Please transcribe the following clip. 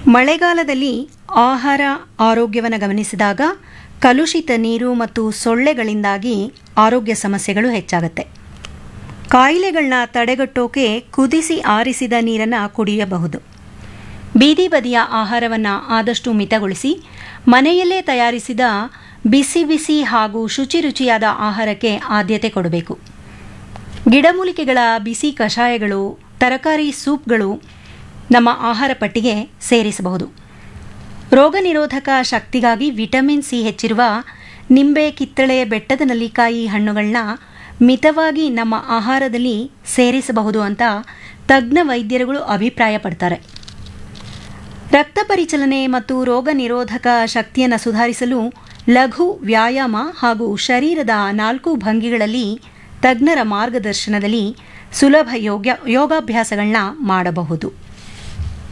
ಮಳೆಗಾಲದಲ್ಲಿ ಆಹಾರ ಆರೋಗ್ಯವನ್ನು ಗಮನಿಸಿದಾಗ ಕಲುಷಿತ ನೀರು ಮತ್ತು ಸೊಳ್ಳೆಗಳಿಂದಾಗಿ ಆರೋಗ್ಯ ಸಮಸ್ಯೆಗಳು ಹೆಚ್ಚಾಗುತ್ತೆ ಕಾಯಿಲೆಗಳನ್ನ ತಡೆಗಟ್ಟೋಕೆ ಕುದಿಸಿ ಆರಿಸಿದ ನೀರನ್ನು ಕುಡಿಯಬಹುದು ಬೀದಿ ಬದಿಯ ಆಹಾರವನ್ನು ಆದಷ್ಟು ಮಿತಗೊಳಿಸಿ ಮನೆಯಲ್ಲೇ ತಯಾರಿಸಿದ ಬಿಸಿ ಬಿಸಿ ಹಾಗೂ ಶುಚಿ ರುಚಿಯಾದ ಆಹಾರಕ್ಕೆ ಆದ್ಯತೆ ಕೊಡಬೇಕು ಗಿಡಮೂಲಿಕೆಗಳ ಬಿಸಿ ಕಷಾಯಗಳು ತರಕಾರಿ ಸೂಪ್ಗಳು ನಮ್ಮ ಆಹಾರ ಪಟ್ಟಿಗೆ ಸೇರಿಸಬಹುದು ರೋಗ ನಿರೋಧಕ ಶಕ್ತಿಗಾಗಿ ವಿಟಮಿನ್ ಸಿ ಹೆಚ್ಚಿರುವ ನಿಂಬೆ ಕಿತ್ತಳೆ ಬೆಟ್ಟದ ನಲ್ಲಿಕಾಯಿ ಹಣ್ಣುಗಳನ್ನ ಮಿತವಾಗಿ ನಮ್ಮ ಆಹಾರದಲ್ಲಿ ಸೇರಿಸಬಹುದು ಅಂತ ತಜ್ಞ ವೈದ್ಯರುಗಳು ಅಭಿಪ್ರಾಯಪಡ್ತಾರೆ ರಕ್ತ ಪರಿಚಲನೆ ಮತ್ತು ರೋಗ ನಿರೋಧಕ ಶಕ್ತಿಯನ್ನು ಸುಧಾರಿಸಲು ಲಘು ವ್ಯಾಯಾಮ ಹಾಗೂ ಶರೀರದ ನಾಲ್ಕು ಭಂಗಿಗಳಲ್ಲಿ ತಜ್ಞರ ಮಾರ್ಗದರ್ಶನದಲ್ಲಿ ಸುಲಭ ಯೋಗ ಯೋಗಾಭ್ಯಾಸಗಳನ್ನ ಮಾಡಬಹುದು